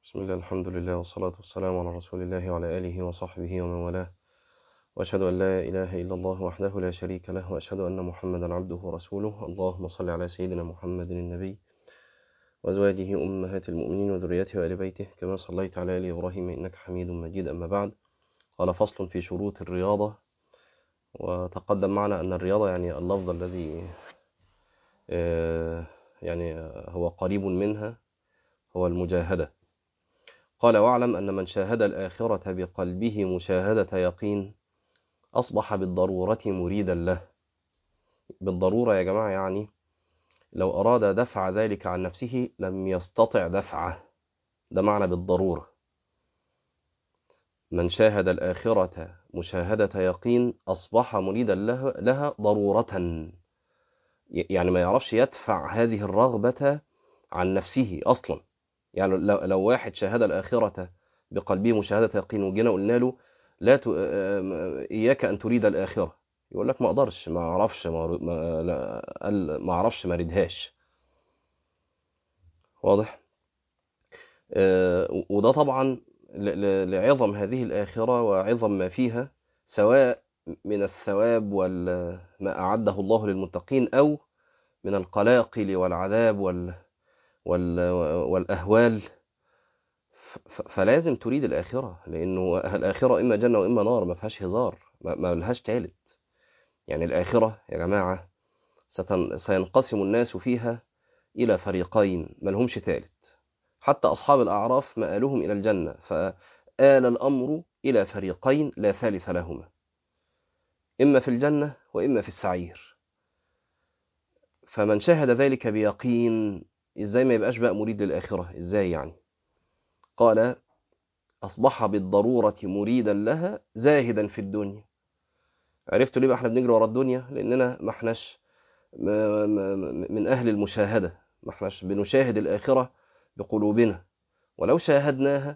بسم الله الحمد لله والصلاة والسلام على رسول الله وعلى آله وصحبه ومن والاه وأشهد أن لا إله إلا الله وحده لا شريك له وأشهد أن محمدا عبده ورسوله اللهم صل على سيدنا محمد النبي وأزواجه أمهات المؤمنين وذريته وآل بيته كما صليت على آل إبراهيم إنك حميد مجيد أما بعد قال فصل في شروط الرياضة وتقدم معنا أن الرياضة يعني اللفظ الذي يعني هو قريب منها هو المجاهدة قال واعلم أن من شاهد الآخرة بقلبه مشاهدة يقين أصبح بالضرورة مريدا له بالضرورة يا جماعة يعني لو أراد دفع ذلك عن نفسه لم يستطع دفعه ده معنى بالضرورة من شاهد الآخرة مشاهدة يقين أصبح مريدا له لها ضرورة يعني ما يعرفش يدفع هذه الرغبة عن نفسه أصلا يعني لو, لو واحد شاهد الآخرة بقلبه مشاهدة يقين وجينا قلنا له لا ت... إياك أن تريد الآخرة يقول لك ما أقدرش ما أعرفش ما, ما... لا... ما أعرفش ما أريدهاش واضح آه وده طبعا ل... لعظم هذه الآخرة وعظم ما فيها سواء من الثواب وما أعده الله للمتقين أو من القلاقل والعذاب وال والأهوال فلازم تريد الآخرة لأنه الآخرة إما جنة وإما نار ما فيهاش هزار ما لهاش تالت يعني الآخرة يا جماعة سينقسم الناس فيها إلى فريقين ما لهمش تالت حتى أصحاب الأعراف مآلهم إلى الجنة فآل الأمر إلى فريقين لا ثالث لهما إما في الجنة وإما في السعير فمن شاهد ذلك بيقين ازاي ما يبقاش بقى مريد للآخرة ازاي يعني قال أصبح بالضرورة مريدا لها زاهدا في الدنيا عرفتوا ليه بقى احنا بنجري ورا الدنيا لأننا ما احناش من أهل المشاهدة ما احناش بنشاهد الآخرة بقلوبنا ولو شاهدناها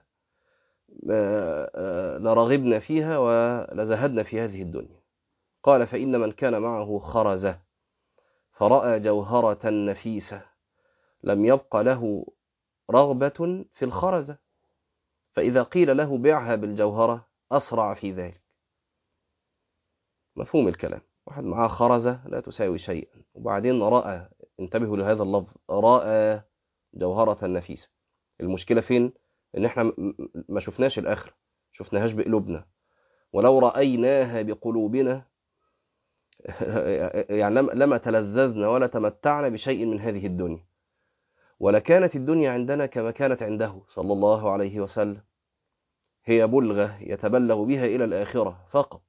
لرغبنا فيها ولزهدنا في هذه الدنيا قال فإن من كان معه خرزة فرأى جوهرة نفيسة لم يبق له رغبة في الخرزة فإذا قيل له بيعها بالجوهرة أسرع في ذلك مفهوم الكلام واحد معاه خرزة لا تساوي شيئا وبعدين رأى انتبهوا لهذا اللفظ رأى جوهرة نفيسة المشكلة فين ان احنا ما شفناش الآخر شفناهاش بقلوبنا ولو رأيناها بقلوبنا يعني لما تلذذنا ولا تمتعنا بشيء من هذه الدنيا ولكانت الدنيا عندنا كما كانت عنده صلى الله عليه وسلم هي بلغة يتبلغ بها إلى الآخرة فقط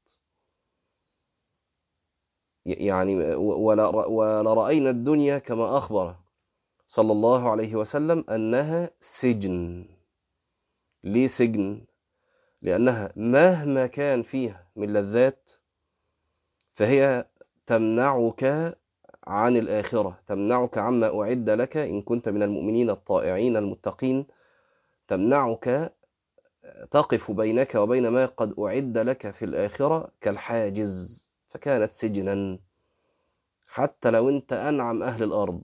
يعني ولرأينا الدنيا كما أخبر صلى الله عليه وسلم أنها سجن ليه سجن لأنها مهما كان فيها من لذات فهي تمنعك عن الآخرة تمنعك عما أعد لك إن كنت من المؤمنين الطائعين المتقين تمنعك تقف بينك وبين ما قد أعد لك في الآخرة كالحاجز فكانت سجنا حتى لو أنت أنعم أهل الأرض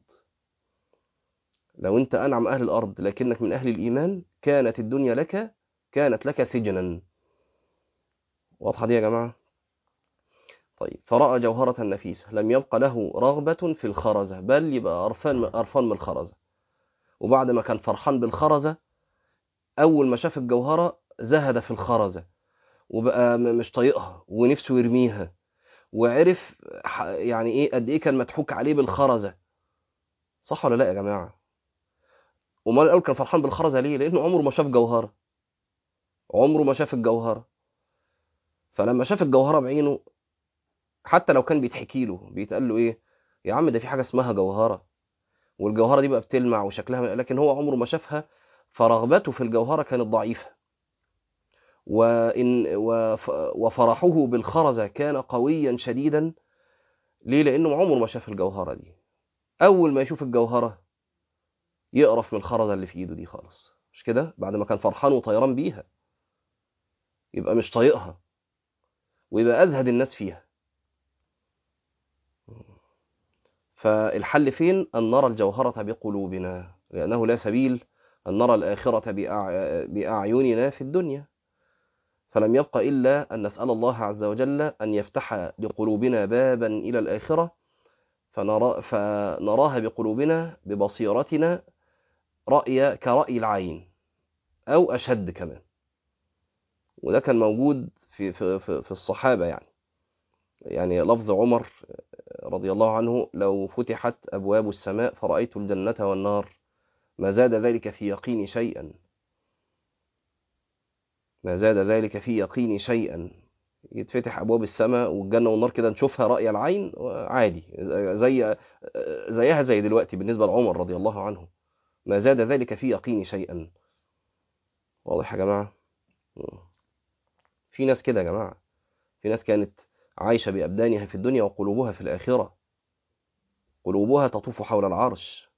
لو أنت أنعم أهل الأرض لكنك من أهل الإيمان كانت الدنيا لك كانت لك سجنا واضحة دي يا جماعة طيب فرأى جوهرة نفيسة لم يبق له رغبة في الخرزة بل يبقى قرفان قرفان من الخرزة وبعد ما كان فرحان بالخرزة أول ما شاف الجوهرة زهد في الخرزة وبقى مش طايقها ونفسه يرميها وعرف يعني ايه قد ايه كان مضحوك عليه بالخرزة صح ولا لا يا جماعة وما الأول كان فرحان بالخرزة ليه لأنه عمره ما شاف جوهرة عمره ما شاف الجوهرة فلما شاف الجوهرة بعينه حتى لو كان بيتحكي له بيتقال له ايه يا عم ده في حاجه اسمها جوهره والجوهره دي بقى بتلمع وشكلها لكن هو عمره ما شافها فرغبته في الجوهره كانت ضعيفه وإن وفرحه بالخرزه كان قويا شديدا ليه لانه عمره ما شاف الجوهره دي اول ما يشوف الجوهره يقرف من الخرزه اللي في ايده دي خالص مش كده بعد ما كان فرحان وطيران بيها يبقى مش طايقها ويبقى ازهد الناس فيها فالحل فين أن نرى الجوهرة بقلوبنا لأنه لا سبيل أن نرى الآخرة بأع- بأعيننا في الدنيا فلم يبق إلا أن نسأل الله عز وجل أن يفتح لقلوبنا بابا إلى الآخرة فنرى فنراها بقلوبنا ببصيرتنا رأي كرأي العين أو أشد كمان وده كان موجود في في في في الصحابة يعني يعني لفظ عمر رضي الله عنه لو فتحت أبواب السماء فرأيت الجنة والنار ما زاد ذلك في يقيني شيئا ما زاد ذلك في يقيني شيئا يتفتح أبواب السماء والجنة والنار كده نشوفها رأي العين عادي زي زيها زي دلوقتي بالنسبة لعمر رضي الله عنه ما زاد ذلك في يقيني شيئا واضح يا جماعة في ناس كده يا جماعة في ناس كانت عايشة بأبدانها في الدنيا وقلوبها في الآخرة قلوبها تطوف حول العرش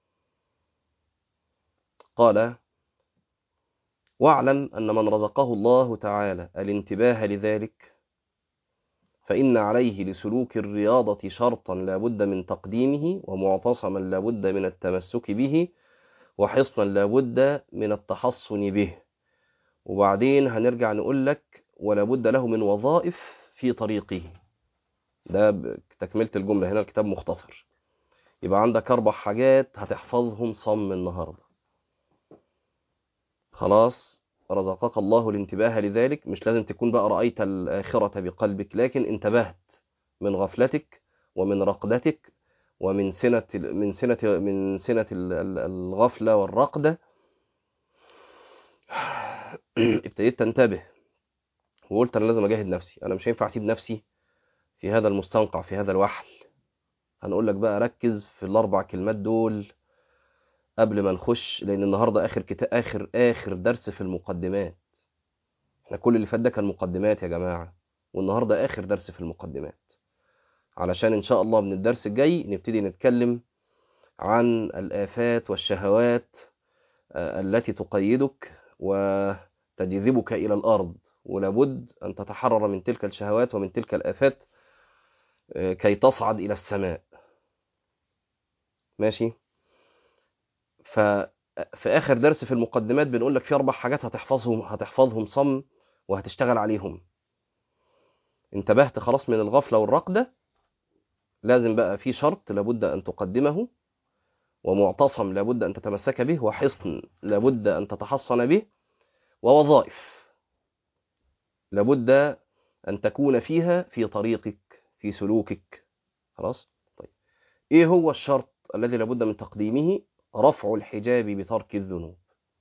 قال واعلم أن من رزقه الله تعالى الانتباه لذلك فإن عليه لسلوك الرياضة شرطا لا بد من تقديمه ومعتصما لا بد من التمسك به وحصنا لا بد من التحصن به وبعدين هنرجع نقول لك ولا بد له من وظائف في طريقه ده تكملة الجملة هنا الكتاب مختصر يبقى عندك أربع حاجات هتحفظهم صم النهاردة خلاص رزقك الله الانتباه لذلك مش لازم تكون بقى رأيت الآخرة بقلبك لكن انتبهت من غفلتك ومن رقدتك ومن سنة من سنة من سنة الغفلة والرقدة ابتديت تنتبه وقلت انا لازم اجاهد نفسي انا مش هينفع اسيب نفسي في هذا المستنقع في هذا الوحل هنقول لك بقى ركز في الاربع كلمات دول قبل ما نخش لان النهارده اخر كتاب اخر اخر درس في المقدمات احنا كل اللي فات ده كان مقدمات يا جماعه والنهارده اخر درس في المقدمات علشان ان شاء الله من الدرس الجاي نبتدي نتكلم عن الافات والشهوات التي تقيدك وتجذبك الى الارض ولابد أن تتحرر من تلك الشهوات ومن تلك الآفات كي تصعد إلى السماء ماشي ففي آخر درس في المقدمات بنقول لك في أربع حاجات هتحفظهم هتحفظهم صم وهتشتغل عليهم انتبهت خلاص من الغفلة والرقدة لازم بقى في شرط لابد أن تقدمه ومعتصم لابد أن تتمسك به وحصن لابد أن تتحصن به ووظائف لابد أن تكون فيها في طريقك في سلوكك خلاص طيب إيه هو الشرط الذي لابد من تقديمه رفع الحجاب بترك الذنوب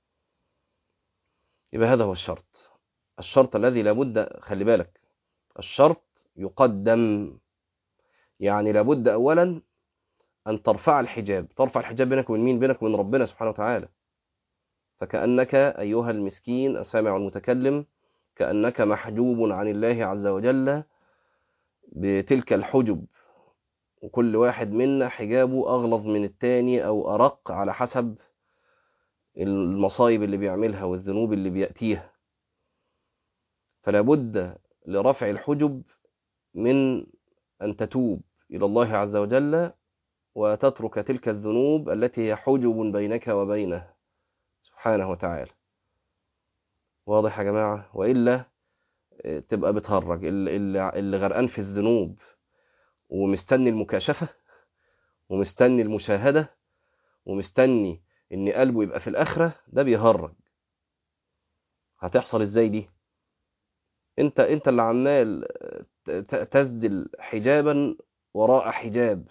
يبقى هذا هو الشرط الشرط الذي لابد خلي بالك الشرط يقدم يعني لابد أولا أن ترفع الحجاب ترفع الحجاب بينك وبين مين بينك وبين ربنا سبحانه وتعالى فكأنك أيها المسكين السامع المتكلم كأنك محجوب عن الله عز وجل بتلك الحجب وكل واحد منا حجابه أغلظ من التاني أو أرق على حسب المصايب اللي بيعملها والذنوب اللي بيأتيها فلا بد لرفع الحجب من أن تتوب إلى الله عز وجل وتترك تلك الذنوب التي هي حجب بينك وبينه سبحانه وتعالى واضح يا جماعة وإلا تبقى بتهرج اللي, اللي غرقان في الذنوب ومستني المكاشفة ومستني المشاهدة ومستني ان قلبه يبقى في الآخرة ده بيهرج هتحصل ازاي دي انت انت اللي عمال تسدل حجابا وراء حجاب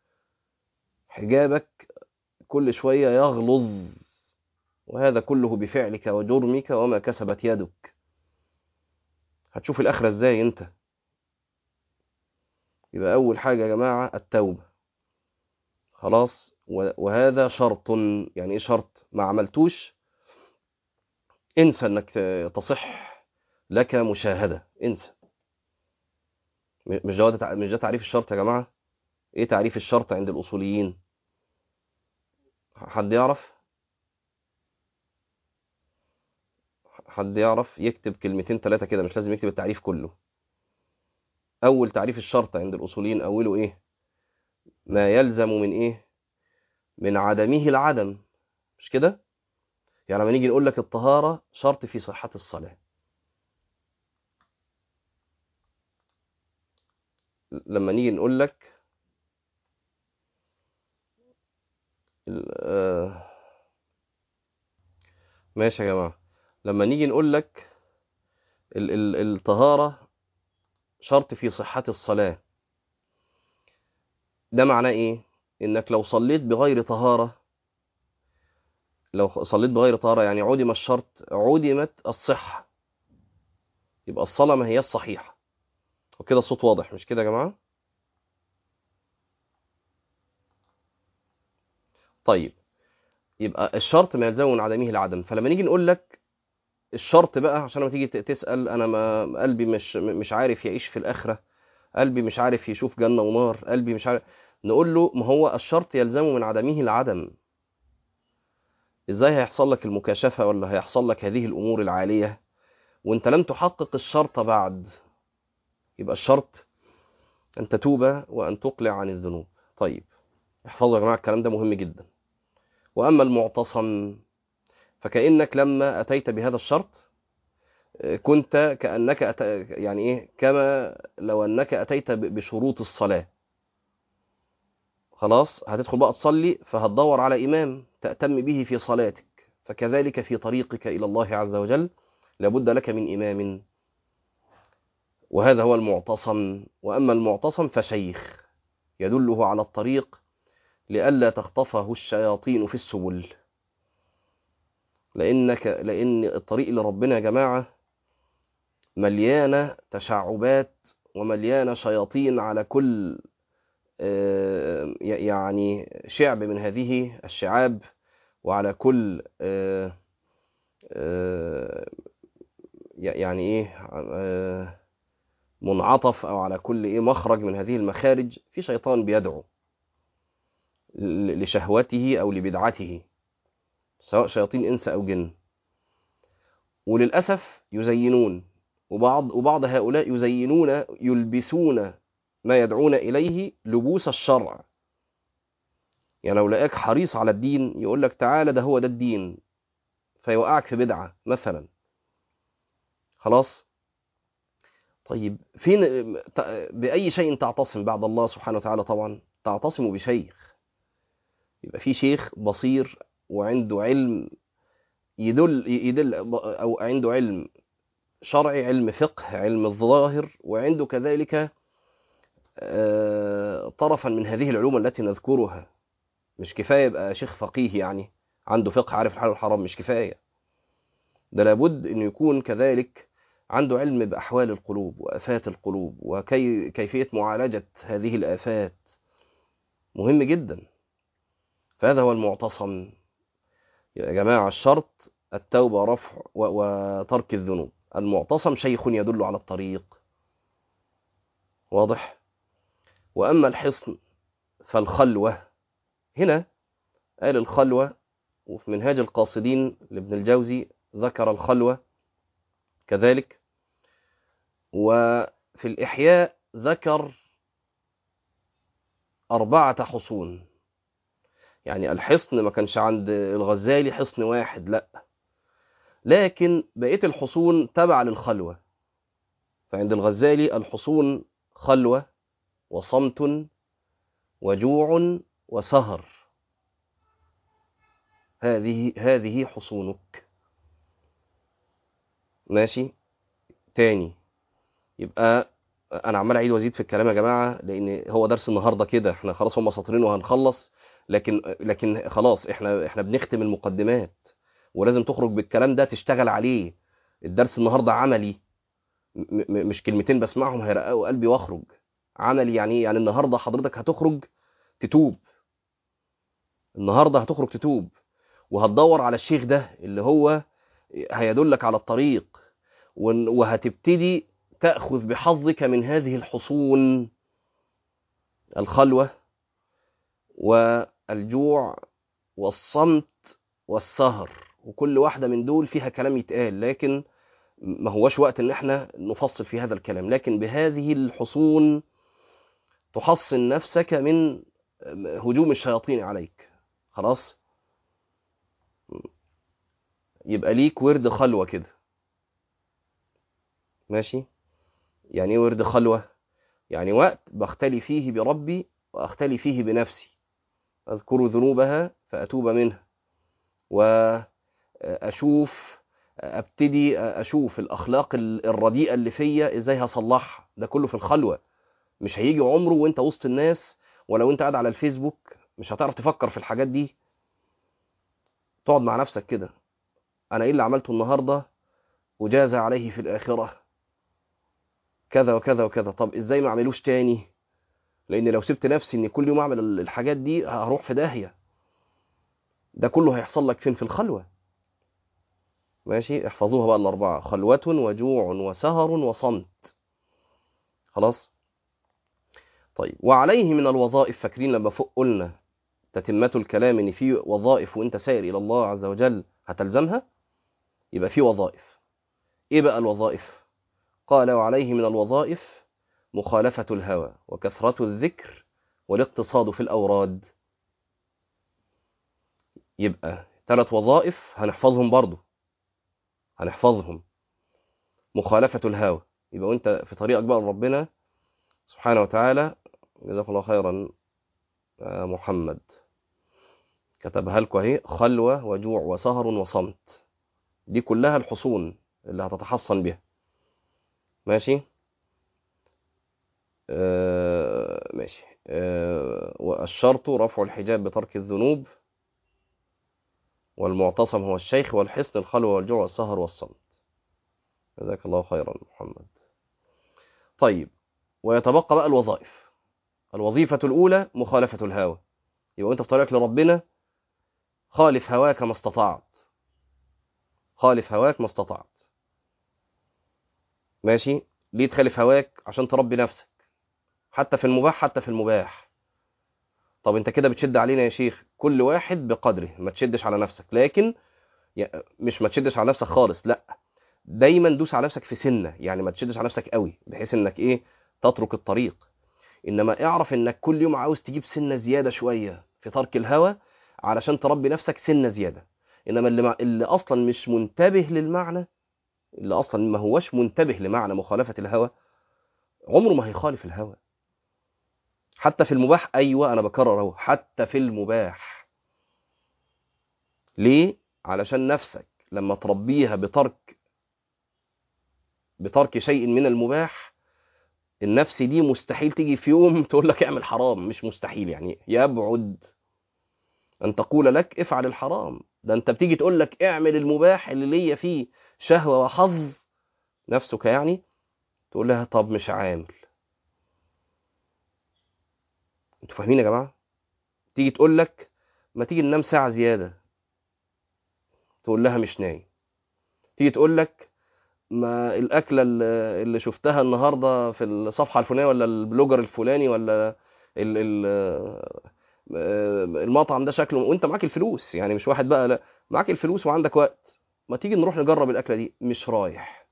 حجابك كل شوية يغلظ وهذا كله بفعلك وجرمك وما كسبت يدك هتشوف الآخرة ازاي انت يبقى أول حاجة يا جماعة التوبة خلاص وهذا شرط يعني ايه شرط ما عملتوش انسى انك تصح لك مشاهدة انسى مش ده مش ده تعريف الشرط يا جماعة ايه تعريف الشرط عند الأصوليين حد يعرف حد يعرف يكتب كلمتين ثلاثة كده مش لازم يكتب التعريف كله أول تعريف الشرط عند الأصوليين أوله إيه ما يلزم من إيه من عدمه العدم مش كده يعني لما نيجي نقول لك الطهارة شرط في صحة الصلاة لما نيجي نقول لك ماشي يا جماعة لما نيجي نقول لك ال ال الطهارة شرط في صحة الصلاة ده معناه ايه انك لو صليت بغير طهارة لو صليت بغير طهارة يعني عدم الشرط عدمت الصحة يبقى الصلاة ما هي الصحيحة وكده الصوت واضح مش كده يا جماعة طيب يبقى الشرط ما يلزم من عدمه العدم فلما نيجي نقول لك الشرط بقى عشان لما تيجي تسأل انا ما قلبي مش مش عارف يعيش في الآخرة قلبي مش عارف يشوف جنة ونار قلبي مش عارف نقول له ما هو الشرط يلزم من عدمه العدم ازاي هيحصل لك المكاشفة ولا هيحصل لك هذه الأمور العالية وانت لم تحقق الشرط بعد يبقى الشرط أن تتوب وأن تقلع عن الذنوب طيب احفظوا يا جماعة الكلام ده مهم جدا وأما المعتصم فكأنك لما أتيت بهذا الشرط كنت كأنك أت... يعني إيه كما لو أنك أتيت بشروط الصلاة خلاص هتدخل بقى تصلي فهتدور على إمام تأتم به في صلاتك فكذلك في طريقك إلى الله عز وجل لابد لك من إمام وهذا هو المعتصم وأما المعتصم فشيخ يدله على الطريق لئلا تخطفه الشياطين في السبل لأنك لأن الطريق اللي ربنا يا جماعة مليانة تشعبات ومليانة شياطين على كل يعني شعب من هذه الشعاب وعلى كل يعني ايه منعطف او على كل ايه مخرج من هذه المخارج في شيطان بيدعو لشهوته او لبدعته سواء شياطين انس او جن وللاسف يزينون وبعض وبعض هؤلاء يزينون يلبسون ما يدعون إليه لبوس الشرع يعني لو لقاك حريص على الدين يقول لك تعالى ده هو ده الدين فيوقعك في بدعة مثلا خلاص طيب فين بأي شيء تعتصم بعد الله سبحانه وتعالى طبعا تعتصم بشيخ يبقى في شيخ بصير وعنده علم يدل يدل أو عنده علم شرعي علم فقه علم الظاهر وعنده كذلك طرفا من هذه العلوم التي نذكرها مش كفاية يبقى شيخ فقيه يعني عنده فقه عارف الحلال والحرام مش كفاية ده لابد انه يكون كذلك عنده علم بأحوال القلوب وآفات القلوب وكيفية معالجة هذه الآفات مهم جدا فهذا هو المعتصم يا جماعة الشرط التوبة رفع وترك الذنوب المعتصم شيخ يدل على الطريق واضح وأما الحصن فالخلوة هنا قال الخلوة وفي منهاج القاصدين لابن الجوزي ذكر الخلوة كذلك وفي الإحياء ذكر أربعة حصون يعني الحصن ما كانش عند الغزالي حصن واحد لا لكن بقية الحصون تبع للخلوة فعند الغزالي الحصون خلوة وصمت وجوع وسهر هذه هذه حصونك ماشي تاني يبقى انا عمال اعيد وازيد في الكلام يا جماعه لان هو درس النهارده كده احنا خلاص هم سطرين وهنخلص لكن لكن خلاص احنا احنا بنختم المقدمات ولازم تخرج بالكلام ده تشتغل عليه الدرس النهارده عملي مش كلمتين بسمعهم هيرققوا قلبي واخرج عملي يعني ايه يعني النهارده حضرتك هتخرج تتوب النهارده هتخرج تتوب وهتدور على الشيخ ده اللي هو هيدلك على الطريق وهتبتدي تأخذ بحظك من هذه الحصون الخلوة والجوع والصمت والسهر وكل واحدة من دول فيها كلام يتقال لكن ما هوش وقت ان احنا نفصل في هذا الكلام لكن بهذه الحصون تحصن نفسك من هجوم الشياطين عليك خلاص يبقى ليك ورد خلوة كده ماشي يعني ايه ورد خلوة يعني وقت بختلي فيه بربي وأختلي فيه بنفسي أذكر ذنوبها فأتوب منها وأشوف أبتدي أشوف الأخلاق الرديئة اللي فيا إزاي هصلحها ده كله في الخلوة مش هيجي عمره وانت وسط الناس ولو انت قاعد على الفيسبوك مش هتعرف تفكر في الحاجات دي تقعد مع نفسك كده انا ايه اللي عملته النهارده وجاز عليه في الاخره كذا وكذا وكذا طب ازاي ما اعملوش تاني لان لو سبت نفسي ان كل يوم اعمل الحاجات دي هروح في داهيه ده كله هيحصل لك فين في الخلوه ماشي احفظوها بقى الاربعه خلوه وجوع وسهر وصمت خلاص طيب وعليه من الوظائف فاكرين لما فوق قلنا تتمة الكلام ان في وظائف وانت سائر الى الله عز وجل هتلزمها يبقى في وظائف ايه بقى الوظائف قال وعليه من الوظائف مخالفة الهوى وكثرة الذكر والاقتصاد في الأوراد يبقى ثلاث وظائف هنحفظهم برضو هنحفظهم مخالفة الهوى يبقى وانت في طريقك بقى لربنا سبحانه وتعالى جزاكم الله خيرا محمد كتبها لكم اهي خلوة وجوع وسهر وصمت دي كلها الحصون اللي هتتحصن بها ماشي آه ماشي آه والشرط رفع الحجاب بترك الذنوب والمعتصم هو الشيخ والحصن الخلوة والجوع والسهر والصمت جزاك الله خيرا محمد طيب ويتبقى بقى الوظائف الوظيفة الأولى مخالفة الهوى يبقى أنت في طريقك لربنا خالف هواك ما استطعت خالف هواك ما استطعت ماشي ليه تخالف هواك عشان تربي نفسك حتى في المباح حتى في المباح طب انت كده بتشد علينا يا شيخ كل واحد بقدره ما تشدش على نفسك لكن مش ما تشدش على نفسك خالص لا دايما دوس على نفسك في سنه يعني ما تشدش على نفسك قوي بحيث انك ايه تترك الطريق انما اعرف انك كل يوم عاوز تجيب سنه زياده شويه في ترك الهوى علشان تربي نفسك سنه زياده انما اللي, مع... اللي اصلا مش منتبه للمعنى اللي اصلا ما هوش منتبه لمعنى مخالفه الهوى عمره ما هيخالف الهوى حتى في المباح ايوه انا بكرر اهو حتى في المباح ليه علشان نفسك لما تربيها بترك بترك شيء من المباح النفس دي مستحيل تيجي في يوم تقول لك اعمل حرام مش مستحيل يعني يبعد ان تقول لك افعل الحرام ده انت بتيجي تقول لك اعمل المباح اللي ليا فيه شهوه وحظ نفسك يعني تقول لها طب مش عامل انتوا فاهمين يا جماعه تيجي تقول لك ما تيجي ننام ساعه زياده تقول لها مش نايم تيجي تقول لك ما الاكله اللي شفتها النهارده في الصفحه الفلانيه ولا البلوجر الفلاني ولا ال ال المطعم ده شكله وانت معاك الفلوس يعني مش واحد بقى لا معاك الفلوس وعندك وقت ما تيجي نروح نجرب الاكله دي مش رايح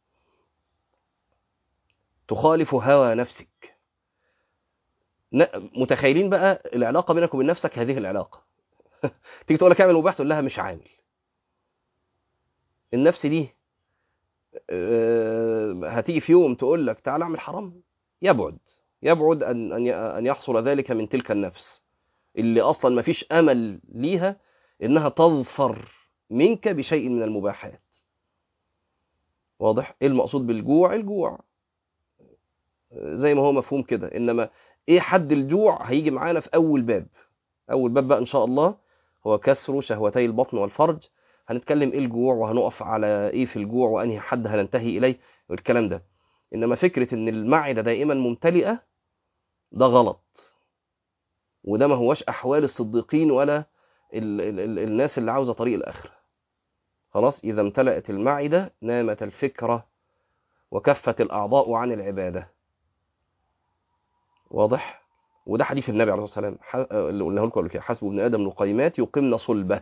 تخالف هوى نفسك متخيلين بقى العلاقه بينك وبين نفسك هذه العلاقه تيجي تقول لك اعمل مباح تقول لها مش عامل النفس دي هتيجي في يوم تقول لك تعال اعمل حرام يبعد يبعد ان ان ان يحصل ذلك من تلك النفس اللي اصلا ما فيش امل ليها انها تظفر منك بشيء من المباحات واضح ايه المقصود بالجوع الجوع زي ما هو مفهوم كده انما ايه حد الجوع هيجي معانا في اول باب اول باب بقى ان شاء الله هو كسر شهوتي البطن والفرج هنتكلم ايه الجوع وهنقف على ايه في الجوع وانهي حد هننتهي اليه والكلام ده انما فكره ان المعده دائما ممتلئه ده غلط وده ما هوش احوال الصديقين ولا ال ال ال الناس اللي عاوزه طريق الاخره خلاص اذا امتلأت المعده نامت الفكره وكفت الاعضاء عن العباده واضح وده حديث النبي عليه الصلاه والسلام اللي قلناه لكم قبل كده حسب ابن ادم لقيمات يقمن صلبه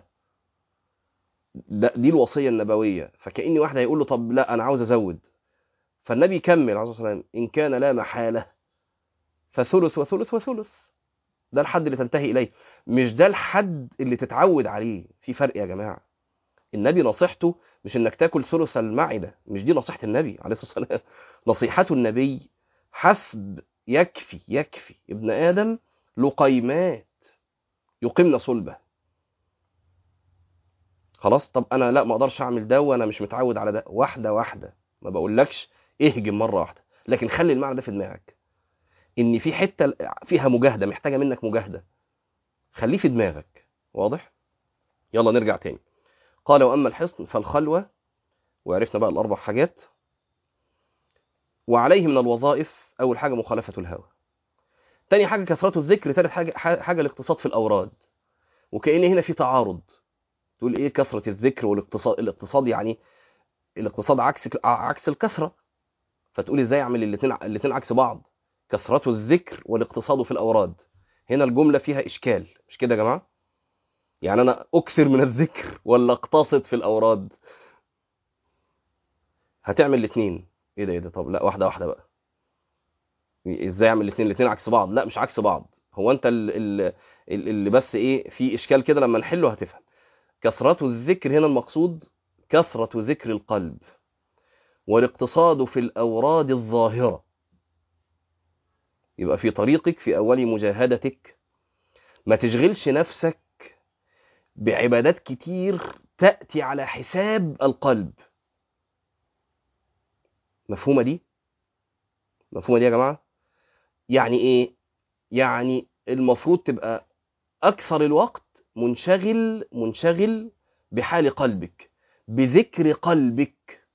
ده دي الوصيه النبويه فكأن واحد هيقول له طب لا انا عاوز ازود فالنبي يكمل عليه الصلاه والسلام ان كان لا محاله فثلث وثلث وثلث ده الحد اللي تنتهي اليه مش ده الحد اللي تتعود عليه في فرق يا جماعه النبي نصيحته مش انك تاكل ثلث المعده مش دي نصيحه النبي عليه الصلاه والسلام نصيحه النبي حسب يكفي يكفي ابن ادم لقيمات يقمن صلبه خلاص طب انا لا ما اقدرش اعمل ده وانا مش متعود على ده واحده واحده ما بقولكش اهجم مره واحده لكن خلي المعنى ده في دماغك ان في حته فيها مجاهده محتاجه منك مجاهده خليه في دماغك واضح يلا نرجع تاني قال واما الحصن فالخلوه وعرفنا بقى الاربع حاجات وعليه من الوظائف اول حاجه مخالفه الهوى تاني حاجه كثره الذكر تالت حاجه حاجه الاقتصاد في الاوراد وكأن هنا في تعارض تقول ايه كثره الذكر والاقتصاد الاقتصاد يعني الاقتصاد عكس عكس الكثره فتقول ازاي اعمل الاثنين الاثنين عكس بعض كثره الذكر والاقتصاد في الاوراد هنا الجمله فيها اشكال مش كده يا جماعه يعني انا اكثر من الذكر ولا اقتصد في الاوراد هتعمل الاثنين ايه ده ايه ده طب لا واحده واحده بقى ازاي اعمل الاثنين الاثنين عكس بعض لا مش عكس بعض هو انت اللي, اللي بس ايه في اشكال كده لما نحله هتفهم كثرة الذكر هنا المقصود كثرة ذكر القلب والاقتصاد في الأوراد الظاهرة يبقى في طريقك في أول مجاهدتك ما تشغلش نفسك بعبادات كتير تأتي على حساب القلب مفهومة دي؟ مفهومة دي يا جماعة؟ يعني إيه؟ يعني المفروض تبقى أكثر الوقت منشغل منشغل بحال قلبك بذكر قلبك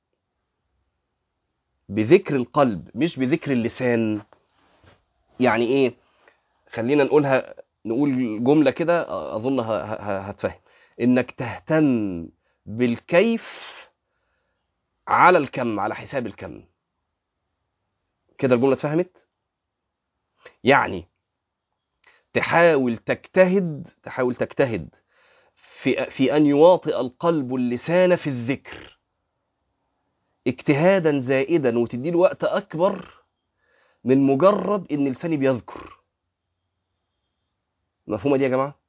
بذكر القلب مش بذكر اللسان يعني ايه خلينا نقولها نقول جمله كده اظن هتفهم انك تهتم بالكيف على الكم على حساب الكم كده الجمله اتفهمت يعني تحاول تجتهد تحاول تجتهد في في ان يواطئ القلب اللسان في الذكر اجتهادا زائدا وتدي له وقت اكبر من مجرد ان لساني بيذكر مفهومه دي يا جماعه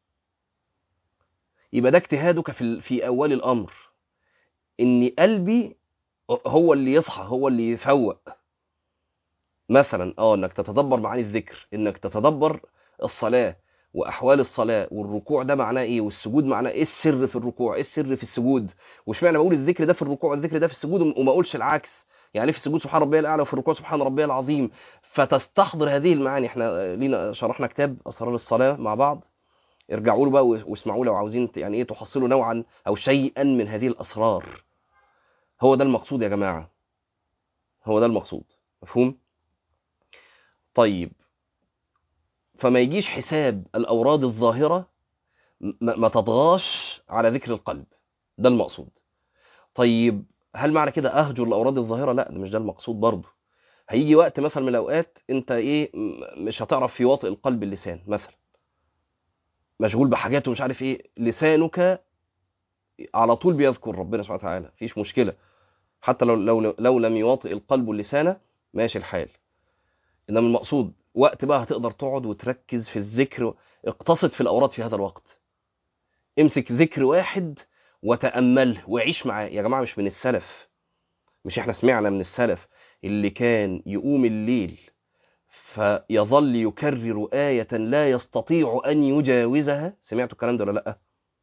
يبقى ده اجتهادك في في اول الامر ان قلبي هو اللي يصحى هو اللي يفوق مثلا اه انك تتدبر معاني الذكر انك تتدبر الصلاه واحوال الصلاه والركوع ده معناه ايه والسجود معناه ايه السر في الركوع ايه السر في السجود واشمعنى بقول الذكر ده في الركوع والذكر ده في السجود وما اقولش العكس يعني في السجود سبحان ربي الاعلى وفي الركوع سبحان ربي العظيم فتستحضر هذه المعاني احنا لينا شرحنا كتاب اسرار الصلاه مع بعض ارجعوا له بقى واسمعوا لو عاوزين يعني ايه تحصلوا نوعا او شيئا من هذه الاسرار هو ده المقصود يا جماعه هو ده المقصود مفهوم طيب فما يجيش حساب الأوراد الظاهرة ما تطغاش على ذكر القلب ده المقصود طيب هل معنى كده أهجر الأوراد الظاهرة لا ده مش ده المقصود برضه هيجي وقت مثلا من الأوقات أنت إيه مش هتعرف في واطئ القلب اللسان مثلا مشغول بحاجات ومش عارف إيه لسانك على طول بيذكر ربنا سبحانه وتعالى مفيش مشكلة حتى لو لو لو لم يواطئ القلب اللسان ماشي الحال انما المقصود وقت بقى هتقدر تقعد وتركز في الذكر اقتصد في الاوراد في هذا الوقت امسك ذكر واحد وتامله وعيش معاه يا جماعه مش من السلف مش احنا سمعنا من السلف اللي كان يقوم الليل فيظل يكرر آية لا يستطيع أن يجاوزها سمعتوا الكلام ده ولا لأ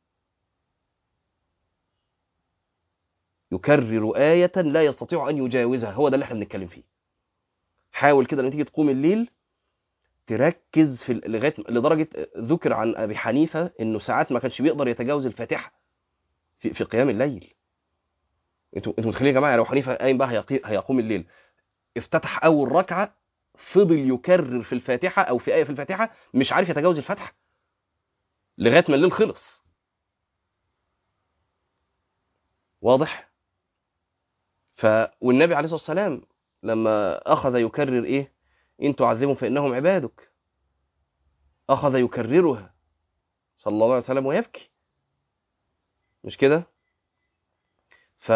يكرر آية لا يستطيع أن يجاوزها هو ده اللي احنا بنتكلم فيه حاول كده لما تيجي تقوم الليل تركز في لغايه لدرجه ذكر عن ابي حنيفه انه ساعات ما كانش بيقدر يتجاوز الفاتحه في, في قيام الليل انتوا انتوا متخيلين يا جماعه لو حنيفه قايم بقى هيقوم الليل افتتح اول ركعه فضل يكرر في الفاتحه او في ايه في الفاتحه مش عارف يتجاوز الفاتحه لغايه ما الليل خلص واضح ف والنبي عليه الصلاه والسلام لما أخذ يكرر إيه إن تعذبهم فإنهم عبادك أخذ يكررها صلى الله عليه وسلم ويبكي مش كده ف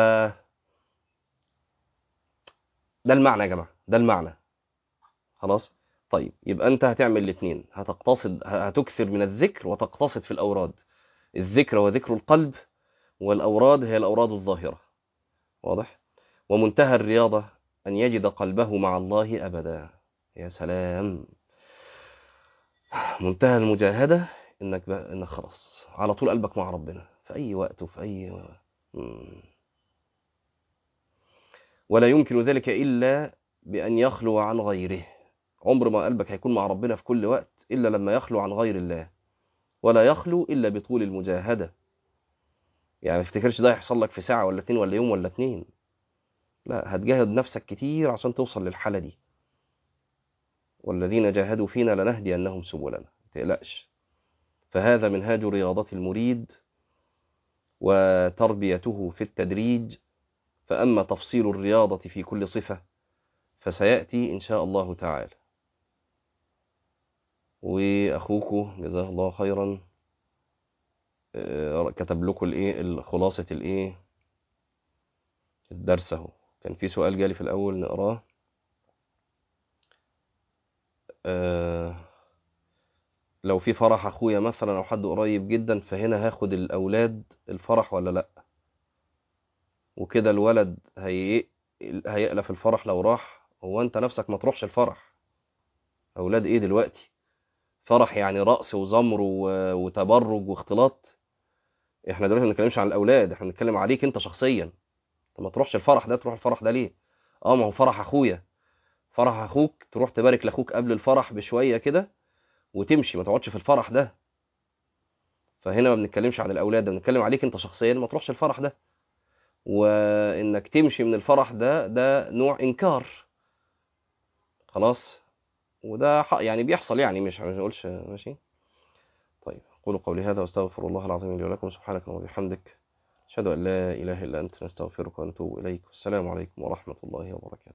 ده المعنى يا جماعة ده المعنى خلاص طيب يبقى أنت هتعمل الاثنين هتقتصد هتكثر من الذكر وتقتصد في الأوراد الذكر هو ذكر القلب والأوراد هي الأوراد الظاهرة واضح ومنتهى الرياضة أن يجد قلبه مع الله أبدا يا سلام منتهى المجاهدة إنك ب... إنك خلاص على طول قلبك مع ربنا في أي وقت وفي أي مم. ولا يمكن ذلك إلا بأن يخلو عن غيره عمر ما قلبك هيكون مع ربنا في كل وقت إلا لما يخلو عن غير الله ولا يخلو إلا بطول المجاهدة يعني ما تفتكرش ده يحصل لك في ساعة ولا اتنين ولا يوم ولا اتنين لا هتجاهد نفسك كتير عشان توصل للحالة دي والذين جاهدوا فينا لنهدينهم سبلنا ما تقلقش فهذا منهاج رياضة المريد وتربيته في التدريج فأما تفصيل الرياضة في كل صفة فسيأتي إن شاء الله تعالى وأخوكم جزاه الله خيرا كتب لكم الايه خلاصة الايه الدرس اهو كان في سؤال جالي في الأول نقراه أه لو في فرح أخويا مثلا أو حد قريب جدا فهنا هاخد الأولاد الفرح ولا لأ وكده الولد هي... هيألف الفرح لو راح هو أنت نفسك ما تروحش الفرح أولاد إيه دلوقتي فرح يعني رقص وزمر و... وتبرج واختلاط احنا دلوقتي ما بنتكلمش عن الاولاد احنا بنتكلم عليك انت شخصيا انت ما تروحش الفرح ده تروح الفرح ده ليه اه ما هو فرح اخويا فرح اخوك تروح تبارك لاخوك قبل الفرح بشويه كده وتمشي ما تقعدش في الفرح ده فهنا ما بنتكلمش عن الاولاد ده بنتكلم عليك انت شخصيا ما تروحش الفرح ده وانك تمشي من الفرح ده ده نوع انكار خلاص وده يعني بيحصل يعني مش ما نقولش ماشي طيب أقول قولي هذا واستغفر الله العظيم لي ولكم سبحانك وبحمدك أشهد أن لا إله إلا أنت نستغفرك ونتوب إليك والسلام عليكم ورحمة الله وبركاته